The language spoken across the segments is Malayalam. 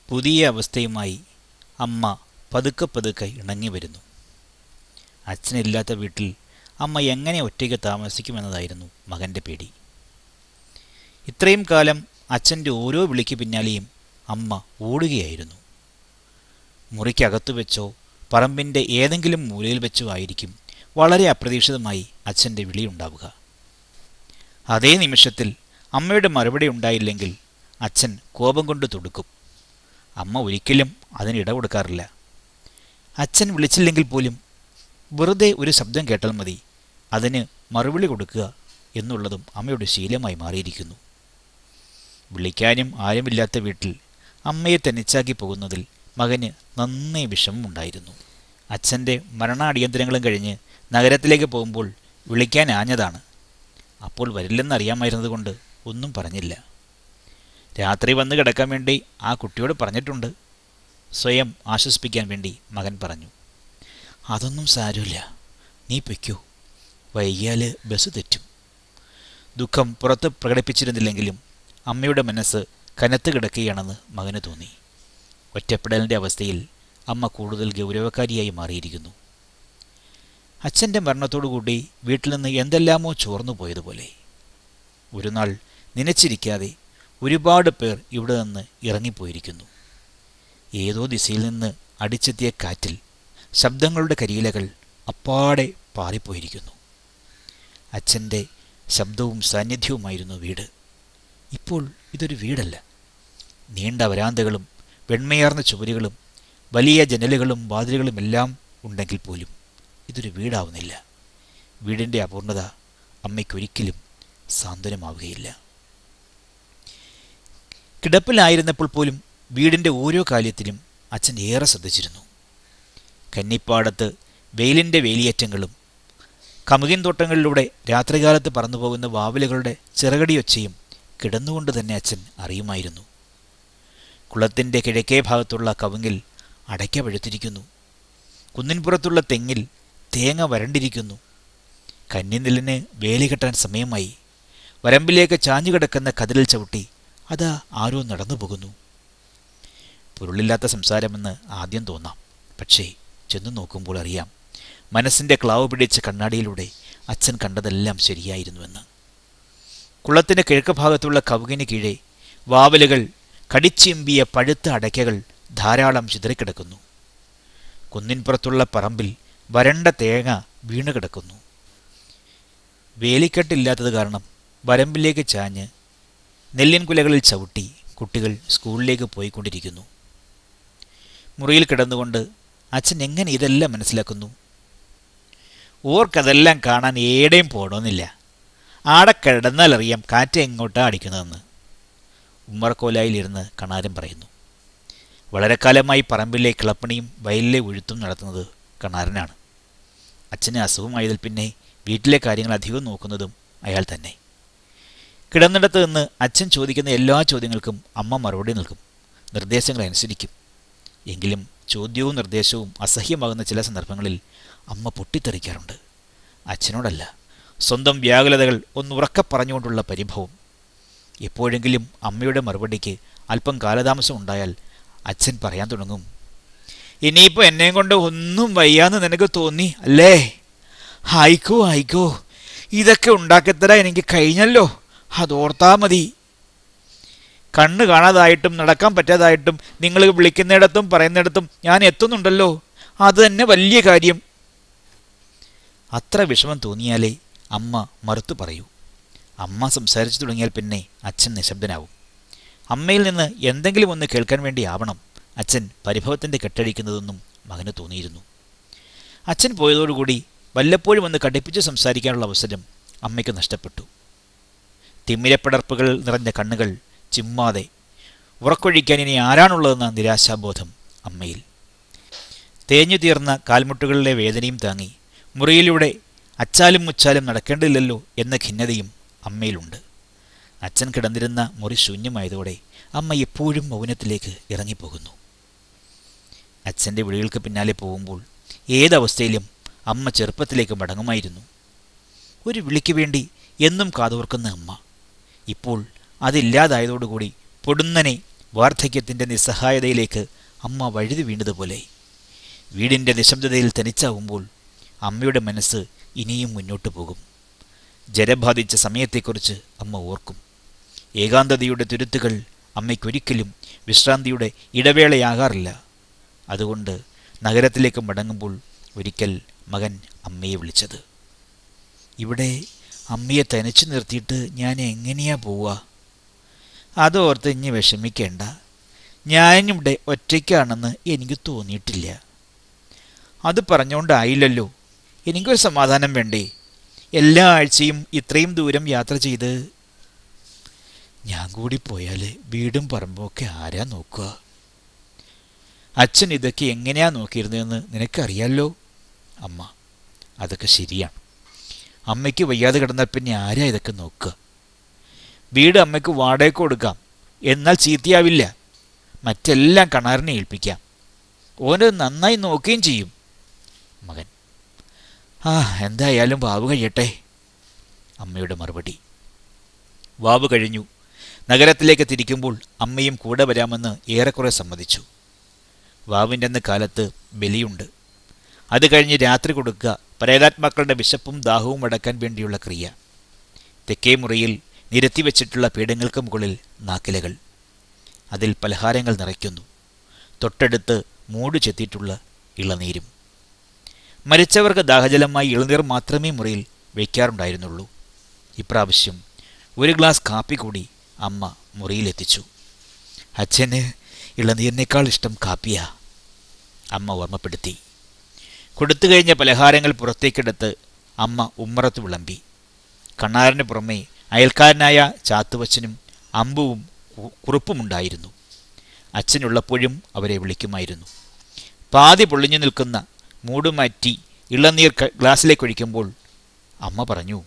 പുതിയ അവസ്ഥയുമായി അമ്മ പതുക്കെ പതുക്കെ ഇണങ്ങി വരുന്നു അച്ഛനില്ലാത്ത വീട്ടിൽ അമ്മ എങ്ങനെ ഒറ്റയ്ക്ക് താമസിക്കുമെന്നതായിരുന്നു മകൻ്റെ പേടി ഇത്രയും കാലം അച്ഛൻ്റെ ഓരോ വിളിക്ക് പിന്നാലെയും അമ്മ ഓടുകയായിരുന്നു മുറിക്കകത്തു വെച്ചോ പറമ്പിൻ്റെ ഏതെങ്കിലും മൂലയിൽ വെച്ചോ ആയിരിക്കും വളരെ അപ്രതീക്ഷിതമായി അച്ഛൻ്റെ വിളിയുണ്ടാവുക അതേ നിമിഷത്തിൽ അമ്മയുടെ മറുപടി ഉണ്ടായില്ലെങ്കിൽ അച്ഛൻ കോപം കൊണ്ട് തുടുക്കും അമ്മ ഒരിക്കലും അതിന് ഇട കൊടുക്കാറില്ല അച്ഛൻ വിളിച്ചില്ലെങ്കിൽ പോലും വെറുതെ ഒരു ശബ്ദം കേട്ടാൽ മതി അതിന് മറുപടി കൊടുക്കുക എന്നുള്ളതും അമ്മയുടെ ശീലമായി മാറിയിരിക്കുന്നു വിളിക്കാനും ആരുമില്ലാത്ത വീട്ടിൽ അമ്മയെ തനിച്ചാക്കി പോകുന്നതിൽ മകന് നന്നേ വിഷമമുണ്ടായിരുന്നു അച്ഛൻ്റെ മരണാടിയന്തരങ്ങളും കഴിഞ്ഞ് നഗരത്തിലേക്ക് പോകുമ്പോൾ വിളിക്കാൻ ആഞ്ഞതാണ് അപ്പോൾ വരില്ലെന്നറിയാമായിരുന്നതുകൊണ്ട് ഒന്നും പറഞ്ഞില്ല രാത്രി വന്ന് കിടക്കാൻ വേണ്ടി ആ കുട്ടിയോട് പറഞ്ഞിട്ടുണ്ട് സ്വയം ആശ്വസിപ്പിക്കാൻ വേണ്ടി മകൻ പറഞ്ഞു അതൊന്നും സാരമില്ല നീ പൊയ്ക്കോ വൈകിയാൽ ബസ് തെറ്റും ദുഃഖം പുറത്ത് പ്രകടിപ്പിച്ചിരുന്നില്ലെങ്കിലും അമ്മയുടെ മനസ്സ് കനത്ത് കിടക്കുകയാണെന്ന് മകന് തോന്നി ഒറ്റപ്പെടലിൻ്റെ അവസ്ഥയിൽ അമ്മ കൂടുതൽ ഗൗരവക്കാരിയായി മാറിയിരിക്കുന്നു അച്ഛൻ്റെ മരണത്തോടുകൂടി വീട്ടിൽ നിന്ന് എന്തെല്ലാമോ ചോർന്നു പോയതുപോലെ ഒരു നാൾ നനച്ചിരിക്കാതെ ഒരുപാട് പേർ ഇവിടെ നിന്ന് ഇറങ്ങിപ്പോയിരിക്കുന്നു ഏതോ ദിശയിൽ നിന്ന് അടിച്ചെത്തിയ കാറ്റിൽ ശബ്ദങ്ങളുടെ കരിയിലകൾ അപ്പാടെ പാറിപ്പോയിരിക്കുന്നു അച്ഛൻ്റെ ശബ്ദവും സാന്നിധ്യവുമായിരുന്നു വീട് ഇപ്പോൾ ഇതൊരു വീടല്ല നീണ്ട വരാന്തകളും വെണ്മയാർന്ന ചുവരുകളും വലിയ ജനലുകളും വാതിലുകളുമെല്ലാം ഉണ്ടെങ്കിൽ പോലും ഇതൊരു വീടാവുന്നില്ല വീടിൻ്റെ അപൂർണത അമ്മയ്ക്കൊരിക്കലും സാന്ത്വനമാവുകയില്ല കിടപ്പിലായിരുന്നപ്പോൾ പോലും വീടിൻ്റെ ഓരോ കാര്യത്തിലും അച്ഛൻ ഏറെ ശ്രദ്ധിച്ചിരുന്നു കന്നിപ്പാടത്ത് വെയിലിൻ്റെ വേലിയേറ്റങ്ങളും കമുകിൻ തോട്ടങ്ങളിലൂടെ രാത്രികാലത്ത് പറന്നുപോകുന്ന വാവലുകളുടെ ചിറകടിയൊച്ചയും കിടന്നുകൊണ്ട് തന്നെ അച്ഛൻ അറിയുമായിരുന്നു കുളത്തിൻ്റെ കിഴക്കേ ഭാഗത്തുള്ള കവുങ്ങിൽ അടയ്ക്ക പഴുത്തിരിക്കുന്നു കുന്നിൻപുറത്തുള്ള തെങ്ങിൽ തേങ്ങ വരണ്ടിരിക്കുന്നു കന്നിനെല്ലിന് വേലി കെട്ടാൻ സമയമായി വരമ്പിലേക്ക് ചാഞ്ഞുകിടക്കുന്ന കതിരിൽ ചവിട്ടി അതാ ആരോ നടന്നു പോകുന്നു പൊരുളില്ലാത്ത സംസാരമെന്ന് ആദ്യം തോന്നാം പക്ഷേ ചെന്നു നോക്കുമ്പോൾ അറിയാം മനസ്സിൻ്റെ ക്ലാവ് പിടിച്ച കണ്ണാടിയിലൂടെ അച്ഛൻ കണ്ടതെല്ലാം ശരിയായിരുന്നുവെന്ന് കുളത്തിന് കിഴക്ക് ഭാഗത്തുള്ള കവുകിന് കീഴെ വാവലുകൾ കടിച്ചിമ്പിയ പഴുത്ത അടയ്ക്കകൾ ധാരാളം ചിതറിക്കിടക്കുന്നു കുന്നിൻപുറത്തുള്ള പറമ്പിൽ വരണ്ട തേങ്ങ വീണു കിടക്കുന്നു വേലിക്കെട്ടില്ലാത്തത് കാരണം വരമ്പിലേക്ക് ചാഞ്ഞ് നെല്ലിൻ കുലകളിൽ ചവിട്ടി കുട്ടികൾ സ്കൂളിലേക്ക് പോയിക്കൊണ്ടിരിക്കുന്നു മുറിയിൽ കിടന്നുകൊണ്ട് അച്ഛൻ എങ്ങനെ ഇതെല്ലാം മനസ്സിലാക്കുന്നു ഓർക്കതെല്ലാം കാണാൻ ഏടെയും പോകണമെന്നില്ല ആടെ കിടന്നാലറിയാം കാറ്റ് എങ്ങോട്ടാ അടിക്കുന്നതെന്ന് ഉമ്മറക്കോലായിലിരുന്ന് കണാരൻ പറയുന്നു വളരെ കാലമായി പറമ്പിലെ കിളപ്പണിയും വയലിലെ ഉഴുത്തും നടത്തുന്നത് കണാരനാണ് അച്ഛന് അസുഖമായതിൽ പിന്നെ വീട്ടിലെ കാര്യങ്ങൾ അധികം നോക്കുന്നതും അയാൾ തന്നെ കിടന്നിടത്ത് നിന്ന് അച്ഛൻ ചോദിക്കുന്ന എല്ലാ ചോദ്യങ്ങൾക്കും അമ്മ മറുപടി നൽകും നിർദ്ദേശങ്ങൾ അനുസരിക്കും എങ്കിലും ചോദ്യവും നിർദ്ദേശവും അസഹ്യമാകുന്ന ചില സന്ദർഭങ്ങളിൽ അമ്മ പൊട്ടിത്തെറിക്കാറുണ്ട് അച്ഛനോടല്ല സ്വന്തം വ്യാകുലതകൾ ഒന്നുറക്കെ പറഞ്ഞുകൊണ്ടുള്ള പരിഭവം എപ്പോഴെങ്കിലും അമ്മയുടെ മറുപടിക്ക് അല്പം കാലതാമസം ഉണ്ടായാൽ അച്ഛൻ പറയാൻ തുടങ്ങും ഇനിയിപ്പോൾ എന്നെയും കൊണ്ട് ഒന്നും വയ്യാന്ന് നിനക്ക് തോന്നി അല്ലേ ആയിക്കോ ആയിക്കോ ഇതൊക്കെ ഉണ്ടാക്കിത്തരാൻ എനിക്ക് കഴിഞ്ഞല്ലോ അതോർത്താ മതി കണ്ണ് കാണാതായിട്ടും നടക്കാൻ പറ്റാതായിട്ടും നിങ്ങൾ വിളിക്കുന്നിടത്തും പറയുന്നിടത്തും ഞാൻ എത്തുന്നുണ്ടല്ലോ അത് തന്നെ വലിയ കാര്യം അത്ര വിഷമം തോന്നിയാലേ അമ്മ മറുത്തു പറയൂ അമ്മ സംസാരിച്ചു തുടങ്ങിയാൽ പിന്നെ അച്ഛൻ നിശബ്ദനാവും അമ്മയിൽ നിന്ന് എന്തെങ്കിലും ഒന്ന് കേൾക്കാൻ വേണ്ടി ആവണം അച്ഛൻ പരിഭവത്തിൻ്റെ കെട്ടഴിക്കുന്നതെന്നും മകന് തോന്നിയിരുന്നു അച്ഛൻ പോയതോടുകൂടി വല്ലപ്പോഴും ഒന്ന് കടുപ്പിച്ച് സംസാരിക്കാനുള്ള അവസരം അമ്മയ്ക്ക് നഷ്ടപ്പെട്ടു തിമിരപ്പടർപ്പുകൾ നിറഞ്ഞ കണ്ണുകൾ ചിമ്മാതെ ഉറക്കൊഴിക്കാൻ ഇനി ആരാണുള്ളതെന്ന നിരാശാബോധം അമ്മയിൽ തേഞ്ഞു തീർന്ന കാൽമുട്ടുകളിലെ വേദനയും താങ്ങി മുറിയിലൂടെ അച്ചാലും മുച്ചാലും നടക്കേണ്ടില്ലല്ലോ എന്ന ഖിന്നതയും അമ്മയിലുണ്ട് അച്ഛൻ കിടന്നിരുന്ന മുറി ശൂന്യമായതോടെ അമ്മ എപ്പോഴും മൗനത്തിലേക്ക് ഇറങ്ങിപ്പോകുന്നു അച്ഛൻ്റെ വിളികൾക്ക് പിന്നാലെ പോകുമ്പോൾ ഏതവസ്ഥയിലും അമ്മ ചെറുപ്പത്തിലേക്ക് മടങ്ങുമായിരുന്നു ഒരു വിളിക്ക് വേണ്ടി എന്നും കാതോർക്കുന്ന അമ്മ ഇപ്പോൾ അതില്ലാതായതോടുകൂടി പൊടുന്നനെ വാർദ്ധക്യത്തിൻ്റെ നിസ്സഹായതയിലേക്ക് അമ്മ വഴുതി വീണതുപോലെ വീടിൻ്റെ നിശബ്ദതയിൽ തനിച്ചാവുമ്പോൾ അമ്മയുടെ മനസ്സ് ഇനിയും മുന്നോട്ടു പോകും ജലബാധിച്ച സമയത്തെക്കുറിച്ച് അമ്മ ഓർക്കും ഏകാന്തതയുടെ തുരുത്തുകൾ അമ്മയ്ക്കൊരിക്കലും വിശ്രാന്തിയുടെ ഇടവേളയാകാറില്ല അതുകൊണ്ട് നഗരത്തിലേക്ക് മടങ്ങുമ്പോൾ ഒരിക്കൽ മകൻ അമ്മയെ വിളിച്ചത് ഇവിടെ അമ്മയെ തനിച്ചു നിർത്തിയിട്ട് ഞാൻ എങ്ങനെയാ പോവുക അതോർത്ത് ഇനി വിഷമിക്കേണ്ട ഞാനിവിടെ ഒറ്റയ്ക്കാണെന്ന് എനിക്ക് തോന്നിയിട്ടില്ല അത് പറഞ്ഞുകൊണ്ടായില്ലല്ലോ എനിക്കൊരു സമാധാനം വേണ്ടേ എല്ലാ ആഴ്ചയും ഇത്രയും ദൂരം യാത്ര ചെയ്ത് ഞാൻ കൂടി പോയാൽ വീടും പറമ്പും ഒക്കെ ആരാ നോക്കുക അച്ഛൻ ഇതൊക്കെ എങ്ങനെയാ നോക്കിയിരുന്നതെന്ന് നിനക്കറിയാലോ അമ്മ അതൊക്കെ ശരിയാണ് അമ്മയ്ക്ക് വയ്യാതെ കിടന്നാൽ പിന്നെ ആരാ ഇതൊക്കെ നോക്കുക വീട് അമ്മയ്ക്ക് വാടകയ്ക്ക് കൊടുക്കാം എന്നാൽ ചീത്തയാവില്ല മറ്റെല്ലാം കണാറിനെ ഏൽപ്പിക്കാം ഓനത് നന്നായി നോക്കുകയും ചെയ്യും മകൻ ആ എന്തായാലും വാവ് കഴിയട്ടെ അമ്മയുടെ മറുപടി വാവ് കഴിഞ്ഞു നഗരത്തിലേക്ക് തിരിക്കുമ്പോൾ അമ്മയും കൂടെ വരാമെന്ന് ഏറെക്കുറെ സമ്മതിച്ചു വാവിൻ്റെ അന്ന് കാലത്ത് ബലിയുണ്ട് അത് കഴിഞ്ഞ് രാത്രി കൊടുക്കുക പ്രേതാത്മാക്കളുടെ വിശപ്പും ദാഹവും അടക്കാൻ വേണ്ടിയുള്ള ക്രിയ തെക്കേ മുറിയിൽ നിരത്തി വെച്ചിട്ടുള്ള പീഠങ്ങൾക്ക് മുകളിൽ നാക്കിലകൾ അതിൽ പലഹാരങ്ങൾ നിറയ്ക്കുന്നു തൊട്ടടുത്ത് മൂട് ചെത്തിയിട്ടുള്ള ഇളനീരും മരിച്ചവർക്ക് ദാഹജലമായി ഇളനീർ മാത്രമേ മുറിയിൽ വയ്ക്കാറുണ്ടായിരുന്നുള്ളൂ ഇപ്രാവശ്യം ഒരു ഗ്ലാസ് കാപ്പി കൂടി അമ്മ മുറിയിലെത്തിച്ചു അച്ഛന് ഇളനീരിനേക്കാൾ ഇഷ്ടം കാപ്പിയാ അമ്മ ഓർമ്മപ്പെടുത്തി കൊടുത്തു കഴിഞ്ഞ പലഹാരങ്ങൾ പുറത്തേക്കെടുത്ത് അമ്മ ഉമ്മറത്ത് വിളമ്പി കണ്ണാറിന് പുറമെ അയൽക്കാരനായ ചാത്തുവച്ചനും അമ്പുവും കു- കുറുപ്പുമുണ്ടായിരുന്നു അച്ഛനുള്ളപ്പോഴും അവരെ വിളിക്കുമായിരുന്നു പാതി പൊളിഞ്ഞു നിൽക്കുന്ന മൂടുമാറ്റി ഇളനീർ ക- ഗ്ലാസ്സിലേക്ക് ഒഴിക്കുമ്പോൾ അമ്മ പറഞ്ഞു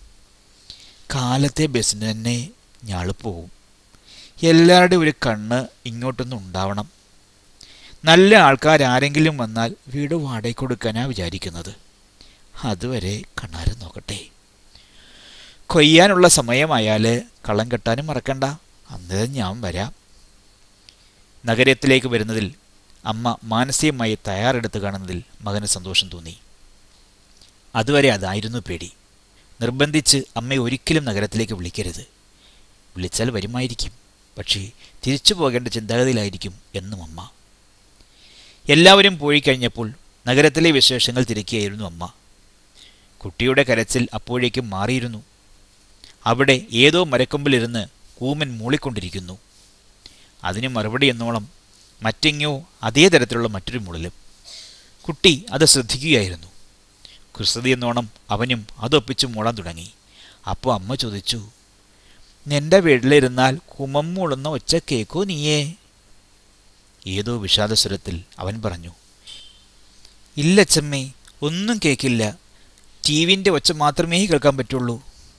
കാലത്തെ ബസ്സിന് തന്നെ ഞാള് പോവും എല്ലാവരുടെയും ഒരു കണ്ണ് ഇങ്ങോട്ടൊന്നും ഉണ്ടാവണം നല്ല ആൾക്കാരാരെങ്കിലും വന്നാൽ വീട് വാടകയ്ക്ക് കൊടുക്കാനാ വിചാരിക്കുന്നത് അതുവരെ കണ്ണാരം നോക്കട്ടെ കൊയ്യാനുള്ള സമയമായാൽ കള്ളം കെട്ടാനും മറക്കണ്ട അന്നേരം ഞാൻ വരാം നഗരത്തിലേക്ക് വരുന്നതിൽ അമ്മ മാനസികമായി തയ്യാറെടുത്ത് കാണുന്നതിൽ മകന് സന്തോഷം തോന്നി അതുവരെ അതായിരുന്നു പേടി നിർബന്ധിച്ച് അമ്മയെ ഒരിക്കലും നഗരത്തിലേക്ക് വിളിക്കരുത് വിളിച്ചാൽ വരുമായിരിക്കും പക്ഷേ തിരിച്ചു പോകേണ്ട ചിന്താഗതിയിലായിരിക്കും എന്നും അമ്മ എല്ലാവരും പോയി കഴിഞ്ഞപ്പോൾ നഗരത്തിലെ വിശേഷങ്ങൾ തിരക്കിയായിരുന്നു അമ്മ കുട്ടിയുടെ കരച്ചിൽ അപ്പോഴേക്കും മാറിയിരുന്നു അവിടെ ഏതോ മരക്കൊമ്പിലിരുന്ന് കൂമൻ മൂളിക്കൊണ്ടിരിക്കുന്നു അതിന് മറുപടി എന്നോളം മറ്റെങ്ങോ അതേ തരത്തിലുള്ള മറ്റൊരു മുളലും കുട്ടി അത് ശ്രദ്ധിക്കുകയായിരുന്നു കുസൃതി എന്നോണം അവനും അതൊപ്പിച്ച് മൂളാൻ തുടങ്ങി അപ്പോൾ അമ്മ ചോദിച്ചു നിന്റെ വീട്ടിലിരുന്നാൽ കുമം മൂളുന്ന ഒച്ച കേക്കോ നീയേ ഏതോ വിഷാദസ്വരത്തിൽ അവൻ പറഞ്ഞു ഇല്ലച്ചമ്മേ ഒന്നും കേക്കില്ല ടി വിൻ്റെ ഒച്ച മാത്രമേ കേൾക്കാൻ പറ്റുള്ളൂ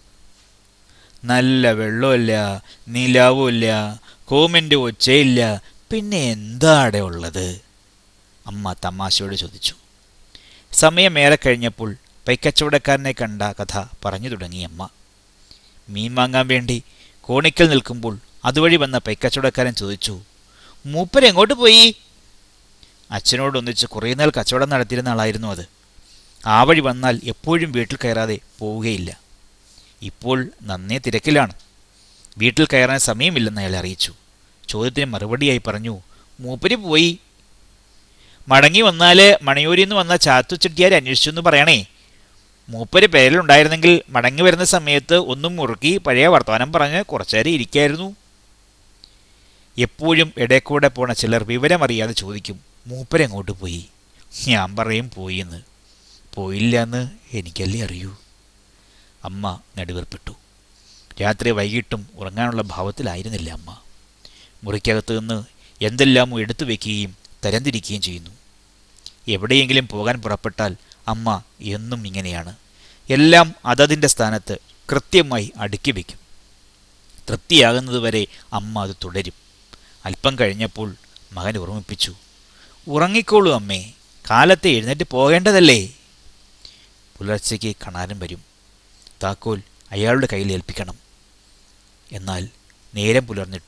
നല്ല വെള്ളമില്ല നിലാവുമില്ല കോമിൻ്റെ ഒച്ചയില്ല പിന്നെ എന്താടെ ഉള്ളത് അമ്മ തമാശയോട് ചോദിച്ചു സമയമേറെ കഴിഞ്ഞപ്പോൾ പൈക്കച്ചവടക്കാരനെ കണ്ട കഥ പറഞ്ഞു തുടങ്ങി അമ്മ മീൻ വാങ്ങാൻ വേണ്ടി കോണിക്കൽ നിൽക്കുമ്പോൾ അതുവഴി വന്ന പൈക്കച്ചവടക്കാരൻ ചോദിച്ചു മൂപ്പര് എങ്ങോട്ട് പോയി അച്ഛനോടൊന്നിച്ച് കുറേ നാൾ കച്ചവടം നടത്തിയിരുന്ന ആളായിരുന്നു അത് ആ വഴി വന്നാൽ എപ്പോഴും വീട്ടിൽ കയറാതെ പോവുകയില്ല ഇപ്പോൾ നന്നേ തിരക്കിലാണ് വീട്ടിൽ കയറാൻ സമയമില്ലെന്ന് അയാൾ അറിയിച്ചു ചോദ്യത്തിന് മറുപടിയായി പറഞ്ഞു മൂപ്പര് പോയി മടങ്ങി വന്നാൽ മണയൂരിൽ നിന്ന് വന്ന ചാത്തു ചെട്ടിയാർ അന്വേഷിച്ചു എന്ന് പറയണേ മൂപ്പര് പേരിലുണ്ടായിരുന്നെങ്കിൽ മടങ്ങി വരുന്ന സമയത്ത് ഒന്നും മുറുക്കി പഴയ വർത്തമാനം പറഞ്ഞ് കുറച്ചേരം ഇരിക്കായിരുന്നു എപ്പോഴും ഇടയ്ക്കൂടെ പോണ ചിലർ വിവരമറിയാതെ ചോദിക്കും മൂപ്പരെങ്ങോട്ട് പോയി ഞാൻ പറയും പോയി എന്ന് പോയില്ല എന്ന് എനിക്കല്ലേ അറിയൂ അമ്മ നെടുവേർപ്പെട്ടു രാത്രി വൈകിട്ടും ഉറങ്ങാനുള്ള ഭാവത്തിലായിരുന്നില്ല അമ്മ മുറിക്കകത്ത് നിന്ന് എന്തെല്ലാമോ എടുത്തു വയ്ക്കുകയും തരംതിരിക്കുകയും ചെയ്യുന്നു എവിടെയെങ്കിലും പോകാൻ പുറപ്പെട്ടാൽ അമ്മ എന്നും ഇങ്ങനെയാണ് എല്ലാം അതതിൻ്റെ സ്ഥാനത്ത് കൃത്യമായി അടുക്കി വയ്ക്കും തൃപ്തിയാകുന്നതുവരെ അമ്മ അത് തുടരും അല്പം കഴിഞ്ഞപ്പോൾ മകൻ ഓർമ്മിപ്പിച്ചു ഉറങ്ങിക്കോളൂ അമ്മേ കാലത്തെ എഴുന്നേറ്റ് പോകേണ്ടതല്ലേ പുലർച്ചയ്ക്ക് കണാരൻ വരും താക്കോൽ അയാളുടെ കയ്യിൽ ഏൽപ്പിക്കണം എന്നാൽ നേരം പുലർന്നിട്ടും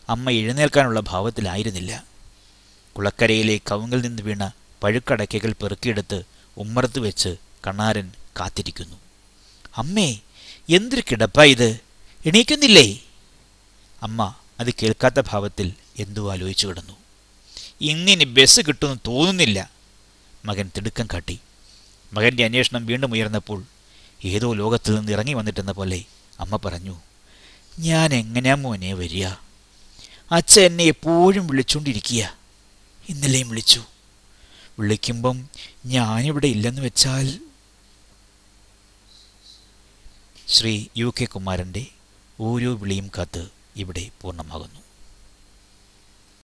അമ്മ എഴുന്നേൽക്കാനുള്ള ഭാവത്തിലായിരുന്നില്ല കുളക്കരയിലെ കവുങ്ങിൽ നിന്ന് വീണ പഴുക്കടക്കകൾ പെറുക്കിയെടുത്ത് ഉമ്മറത്ത് വെച്ച് കണ്ണാരൻ കാത്തിരിക്കുന്നു അമ്മേ എന്തൊരു കിടപ്പാ ഇത് എണീക്കുന്നില്ലേ അമ്മ അത് കേൾക്കാത്ത ഭാവത്തിൽ എന്തോ ആലോചിച്ചു കിടന്നു ഇന്നിനി ബസ് കിട്ടുമെന്ന് തോന്നുന്നില്ല മകൻ തിടുക്കം കാട്ടി മകൻ്റെ അന്വേഷണം വീണ്ടും ഉയർന്നപ്പോൾ ഏതോ ലോകത്തിൽ നിന്ന് ഇറങ്ങി വന്നിട്ടെന്ന പോലെ അമ്മ പറഞ്ഞു ഞാൻ എങ്ങനെയാ മോനെ വരിക അച്ഛൻ എന്നെ എപ്പോഴും വിളിച്ചുകൊണ്ടിരിക്കുക ഇന്നലെയും വിളിച്ചു വിളിക്കുമ്പം ഞാനിവിടെ ഇല്ലെന്ന് വെച്ചാൽ ശ്രീ യു കെ കുമാരൻ്റെ ഓരോ വിളിയും കാത്ത് ഇവിടെ പൂർണ്ണമാകുന്നു